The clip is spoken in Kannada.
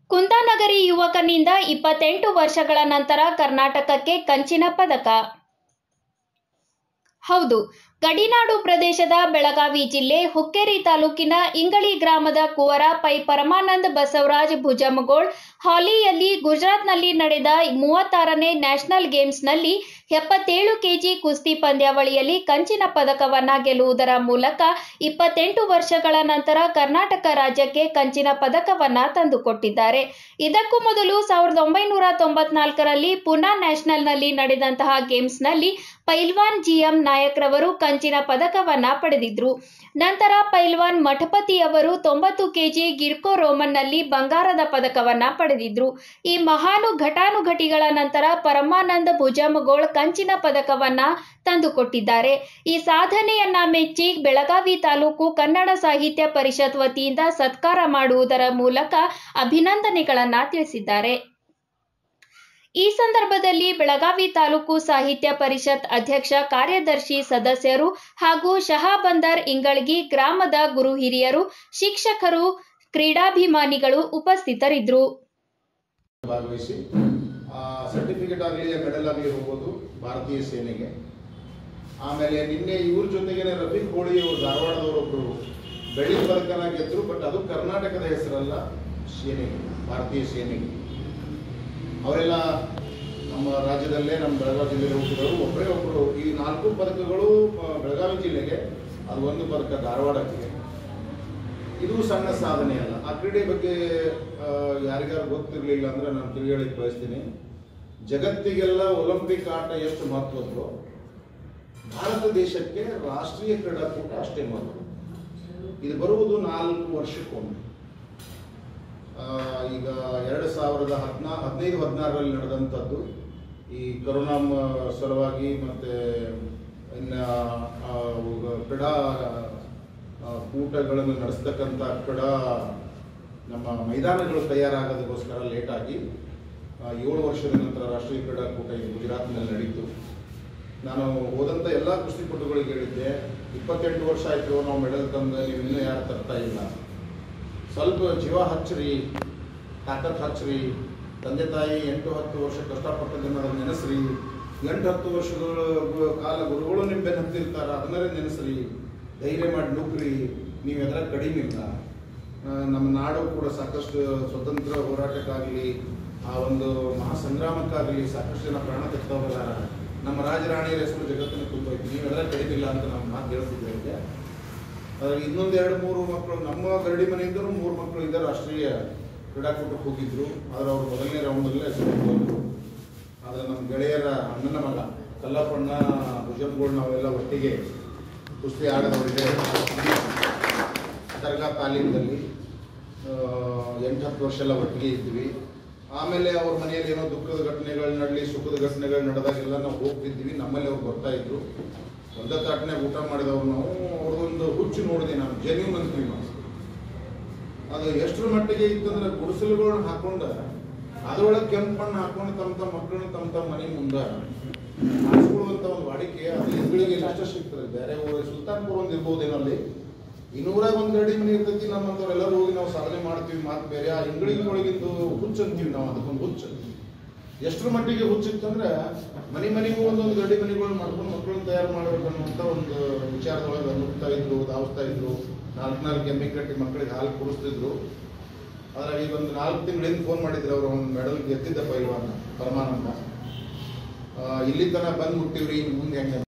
ಕುಂದಾನಗರಿ ಯುವಕನಿಂದ ಇಪ್ಪತ್ತೆಂಟು ವರ್ಷಗಳ ನಂತರ ಕರ್ನಾಟಕಕ್ಕೆ ಕಂಚಿನ ಪದಕ ಹೌದು ಗಡಿನಾಡು ಪ್ರದೇಶದ ಬೆಳಗಾವಿ ಜಿಲ್ಲೆ ಹುಕ್ಕೇರಿ ತಾಲೂಕಿನ ಇಂಗಳಿ ಗ್ರಾಮದ ಕುವರ ಪೈ ಪರಮಾನಂದ್ ಬಸವರಾಜ್ ಭುಜಮಗೋಳ್ ಹಾಲಿಯಲ್ಲಿ ಗುಜರಾತ್ನಲ್ಲಿ ನಡೆದ ಮೂವತ್ತಾರನೇ ನ್ಯಾಷನಲ್ ಗೇಮ್ಸ್ನಲ್ಲಿ ಎಪ್ಪತ್ತೇಳು ಕೆಜಿ ಕುಸ್ತಿ ಪಂದ್ಯಾವಳಿಯಲ್ಲಿ ಕಂಚಿನ ಪದಕವನ್ನ ಗೆಲ್ಲುವುದರ ಮೂಲಕ ಇಪ್ಪತ್ತೆಂಟು ವರ್ಷಗಳ ನಂತರ ಕರ್ನಾಟಕ ರಾಜ್ಯಕ್ಕೆ ಕಂಚಿನ ಪದಕವನ್ನ ತಂದುಕೊಟ್ಟಿದ್ದಾರೆ ಇದಕ್ಕೂ ಮೊದಲು ಸಾವಿರದ ಒಂಬೈನೂರ ತೊಂಬತ್ನಾಲ್ಕರಲ್ಲಿ ಪುನಾ ನ್ಯಾಷನಲ್ನಲ್ಲಿ ನಡೆದಂತಹ ಗೇಮ್ಸ್ನಲ್ಲಿ ಪೈಲ್ವಾನ್ ಜಿಎಂ ನಾಯಕ್ರವರು ಕಂಚಿನ ಪದಕವನ್ನ ಪಡೆದಿದ್ರು ನಂತರ ಪೈಲ್ವಾನ್ ಮಠಪತಿ ಅವರು ತೊಂಬತ್ತು ಕೆಜಿ ಗಿರ್ಕೋ ರೋಮನ್ನಲ್ಲಿ ಬಂಗಾರದ ಪದಕವನ್ನ ಪಡೆದಿದ್ರು ಈ ಮಹಾನು ಘಟಾನುಘಟಿಗಳ ನಂತರ ಪರಮಾನಂದ ಭುಜಮಗೋಳ್ ಕಂಚಿನ ಪದಕವನ್ನ ತಂದುಕೊಟ್ಟಿದ್ದಾರೆ ಈ ಸಾಧನೆಯನ್ನ ಮೆಚ್ಚಿ ಬೆಳಗಾವಿ ತಾಲೂಕು ಕನ್ನಡ ಸಾಹಿತ್ಯ ಪರಿಷತ್ ವತಿಯಿಂದ ಸತ್ಕಾರ ಮಾಡುವುದರ ಮೂಲಕ ಅಭಿನಂದನೆಗಳನ್ನ ತಿಳಿಸಿದ್ದಾರೆ ಈ ಸಂದರ್ಭದಲ್ಲಿ ಬೆಳಗಾವಿ ತಾಲೂಕು ಸಾಹಿತ್ಯ ಪರಿಷತ್ ಅಧ್ಯಕ್ಷ ಕಾರ್ಯದರ್ಶಿ ಸದಸ್ಯರು ಹಾಗೂ ಶಹಾಬಂದರ್ ಇಂಗಳಗಿ ಗ್ರಾಮದ ಗುರು ಹಿರಿಯರು ಶಿಕ್ಷಕರು ಕ್ರೀಡಾಭಿಮಾನಿಗಳು ಉಪಸ್ಥಿತರಿದ್ದರು ಭಾಗವಹಿಸಿ ಸರ್ಟಿಫಿಕೇಟ್ ಆಗಲಿ ಮೆಡಲ್ ಆಗಲಿ ಹೋಗೋದು ಭಾರತೀಯ ಸೇನೆಗೆ ಆಮೇಲೆ ನಿನ್ನೆ ಇವ್ರ ಜೊತೆಗೇನೆ ರಫೀಕ್ ಹೋಳಿ ಅವರು ಧಾರವಾಡದವರೊಬ್ಬರು ಬೆಳ್ಳಿ ಪದಕನ ಗೆದ್ರು ಬಟ್ ಅದು ಕರ್ನಾಟಕದ ಹೆಸರಲ್ಲ ಸೇನೆಗೆ ಭಾರತೀಯ ಸೇನೆಗೆ ಅವರೆಲ್ಲ ನಮ್ಮ ರಾಜ್ಯದಲ್ಲೇ ನಮ್ಮ ಬೆಳಗಾವಿ ಜಿಲ್ಲೆಗೆ ಹುಟ್ಟಿದವರು ಒಬ್ಬರೇ ಒಬ್ಬರು ಈ ನಾಲ್ಕು ಪದಕಗಳು ಆ, ಬೆಳಗಾವಿ ಜಿಲ್ಲೆಗೆ ಅದು ಒಂದು ಪದಕ ಧಾರವಾಡಕ್ಕೆ ಇದು ಸಣ್ಣ ಸಾಧನೆ ಅಲ್ಲ ಆ ಕ್ರೀಡೆ ಬಗ್ಗೆ ಆ, ಯಾರಿಗಾರು ಗೊತ್ತಿರಲಿಲ್ಲ ಅಂದ್ರೆ ನಾನು ತಿಳಿಯಲಿಕ್ಕೆ ಬಯಸ್ತೀನಿ ಜಗತ್ತಿಗೆಲ್ಲ ಒಲಿಂಪಿಕ್ ಆಟ ಎಷ್ಟು ಮಹತ್ವದ್ದು ಭಾರತ ದೇಶಕ್ಕೆ ರಾಷ್ಟ್ರೀಯ ಕ್ರೀಡಾಕೂಟ ಅಷ್ಟೇ ಮಹತ್ವ ಇದು ಬರುವುದು ನಾಲ್ಕು ವರ್ಷಕ್ಕೊಮ್ಮೆ ಆ, ಈಗ ಎರಡು ಸಾವಿರದ ಹದಿನಾ ಹದಿನೈದು ಹದಿನಾರರಲ್ಲಿ ನಡೆದಂಥದ್ದು ಈ ಕರೋನಾ ಮ- ಸಲುವಾಗಿ ಮತ್ತೆ ಇನ್ನು ಆ, ಅವು ಕ್ರೀಡಾ ಆ, ಕೂಟಗಳನ್ನು ನಡೆಸ್ತಕ್ಕಂಥ ಕ್ರೀಡಾ ನಮ್ಮ ಮೈದಾನಗಳು ತಯಾರಾಗೋದಕ್ಕೋಸ್ಕರ ಲೇಟಾಗಿ ಆ, ಏಳು ವರ್ಷದ ನಂತರ ರಾಷ್ಟ್ರೀಯ ಕ್ರೀಡಾಕೂಟ ಇದು ಗುಜರಾತ್ನಲ್ಲಿ ನಡೀತು ನಾನು ಹೋದಂಥ ಎಲ್ಲ ಕುಸ್ತಿಪಟುಗಳಿಗೆ ಹೇಳಿದ್ದೆ ಇಪ್ಪತ್ತೆಂಟು ವರ್ಷ ಆಯಿತು ನಾವು ಮೆಡಲ್ ತಂದು ನೀವು ಇನ್ನೂ ಯಾರು ತರ್ತಾ ಇಲ್ಲ ಸ್ವಲ್ಪ ಜೀವ ಹಚ್ಚ್ರಿ ತಾಕತ್ ಹಚ್ಚ್ರಿ ತಂದೆ ತಾಯಿ ಎಂಟು ಹತ್ತು ವರ್ಷ ಕಷ್ಟಪಟ್ಟದನ್ನ ಅದನ್ನ ನೆನೆಸ್ರಿ ಎಂಟು ಹತ್ತು ವರ್ಷಗಳ ಗು- ಕಾಲ ಗುರುಗಳು ನಿಮ್ಮ ಬೆನ್ನ ಹತ್ತಿರ್ತಾರ ಅದನ್ನೇ ನೆನೆಸ್ರಿ ಧೈರ್ಯ ಮಾಡಿ ನುಗ್ರಿ ನೀವು ಎದ್ರ ಕಡಿಮೆ ಇಲ್ಲ ಆ, ನಮ್ಮ ನಾಡು ಕೂಡ ಸಾಕಷ್ಟು ಸ್ವತಂತ್ರ ಹೋರಾಟಕ್ಕಾಗಲಿ ಆ ಒಂದು ಮಹಾಸಂಗ್ರಾಮಕ್ಕಾಗಲಿ ಸಾಕಷ್ಟು ಜನ ಪ್ರಾಣ ತೆಗೆದವರಿದ್ದಾರೆ ನಮ್ಮ ರಾಜರಾಣಿಯರ ಹೆಸರು ಜಗತ್ತಿನ ತುಂಬೈತಿ ನೀವು ಎದ್ರ ಕಡಿಮೆ ಇಲ್ಲ ಅಂತ ನಾವು ಮಾತು ಹೇಳ್ತಿದ್ದೆ ಅವ್ರಿಗೆ. ಅದ್ರಲ್ಲಿ ಇನ್ನೊಂದು ಎರಡು ಮೂರು ಮಕ್ಕಳು ನಮ್ಮ ಗರಡಿ ಮನೆಯಿಂದಲೂ ಮೂರು ಮಕ್ಕಳು ಇದ್ದಾರೆ ರಾಷ್ಟ್ರೀಯ ಕ್ರೀಡಾಕೂಟಕ್ಕೆ ಹೋಗಿದ್ರು ಆದ್ರೆ ಅವರು ಮೊದಲನೇ ರೌಂಡಲ್ಲೇ ಬಂದರು ಆದರೆ ನಮ್ಮ ಗೆಳೆಯರ ಅಣ್ಣನ ಮಗ ಕಲ್ಲಪ್ಪಣ್ಣ ಭುಜಂಗೋಳ್ ನಾವೆಲ್ಲ ಒಟ್ಟಿಗೆ ಕುಸ್ತಿ ಆಡದವರಿಗೆ ದರ್ಗಾ ತಾಲೀಮದಲ್ಲಿ ಎಂಟು ಹತ್ತು ವರ್ಷ ಎಲ್ಲ ಒಟ್ಟಿಗೆ ಇದ್ವಿ ಆಮೇಲೆ ಅವ್ರ ಮನೆಯಲ್ಲಿ ಏನೋ ದುಃಖದ ಘಟನೆಗಳು ನಡಲಿ ಸುಖದ ಘಟನೆಗಳು ನಡೆದಾಗೆಲ್ಲ ನಾವು ಹೋಗ್ತಿದ್ವಿ ನಮ್ಮಲ್ಲಿ ಅವ್ರು ಬರ್ತಾ ಇದ್ರು ಒಂದೇ ತಾಟ್ನೆ ಊಟ ಮಾಡಿದವ್ರು ನಾವು ಅವ್ರದೊಂದು ಹುಚ್ಚು ನೋಡಿದೆ ನಾನು ಜೆನ್ಯೂನ್ ಅಂತೀವಿ ನಾವು ಅದು ಎಷ್ಟರ ಮಟ್ಟಿಗೆ ಇತ್ತಂದ್ರೆ ಗುಡಿಸಲುಗಳನ್ನ ಹಾಕೊಂಡ ಅದ್ರೊಳಗೆ ಕೆಂಪು ಮಣ್ಣು ಹಾಕೊಂಡು ತಮ್ಮ ತಮ್ಮ ಮಕ್ಕಳನ್ನ ತಮ್ಮ ತಮ್ಮ ಮನೆ ಮುಂದೆ ಹಾರಿಸ್ಕೊಳ್ಳುವಂತ ಒಂದು ವಾಡಿಕೆ ಅದು ಇದ್ಗಳಿಗೆ ಅಷ್ಟ ಸಿಗ್ತದೆ ಬೇರೆ ಊರು ಸುಲ್ತಾನ್ಪುರ ಒಂದು ಇರ್ಬೋದೇನೋ ಅಲ್ಲಿ ಇನ್ನೂರಾಗ ಒಂದು ಗಡಿ ಮನೆ ಇರ್ತೈತಿ ನಮ್ಮಂತವ್ರು ಎಲ್ಲರೂ ಹೋಗಿ ನಾವು ಸಾಧನೆ ಮಾಡ್ತೀವಿ ಮಾತು ಬೇರೆ ಆ ಇಂಗಳಿಗೆ ಒಳಗಿಂದು ಹುಚ್ಚು ಅಂತೀವಿ ನಾವು ಅದಕ್ಕೊಂದು ಹುಚ್ಚು ಎಷ್ಟರ ಮಟ್ಟಿಗೆ ಹುಚ್ಚಿತ್ತಂದ್ರೆ ಮನೆ ಮನೆಗೂ ಒಂದೊಂದು ಗಡಿ ಮನೆಗಳು ಮಾಡ್ಕೊಂಡು ಮಕ್ಕಳನ್ನ ತಯಾರು ಮಾಡಬೇಕು ಅನ್ನುವಂಥ ಒಂದು ವಿಚಾರದೊಳಗೆ ನುಗ್ತಾ ಇದ್ರು ಧಾವಿಸ್ತಾ ಇದ್ರು ನಾಲ್ಕು ನಾಲ್ಕು ಎಮ್ಮೆ ಕಟ್ಟಿ ಮಕ್ಕಳಿಗೆ ಹಾಲು ಕುಡಿಸ್ತಿದ್ರು ಆದ್ರೆ ಈಗ ಒಂದು ನಾಲ್ಕು ತಿಂಗಳಿಂದ ಫೋನ್ ಮಾಡಿದ್ರು ಅವರು ಒಂದು ಮೆಡಲ್ ಗೆದ್ದಿದ್ದ ಪೈಲ್ವಾನ ಪರಮಾನಂದ ಆ, ಇಲ್ಲಿ ತನಕ ಬಂದು ಮುಟ್ಟಿವ್ರಿ ಇನ್ನು ಮುಂದೆ ಹೆಂಗೆ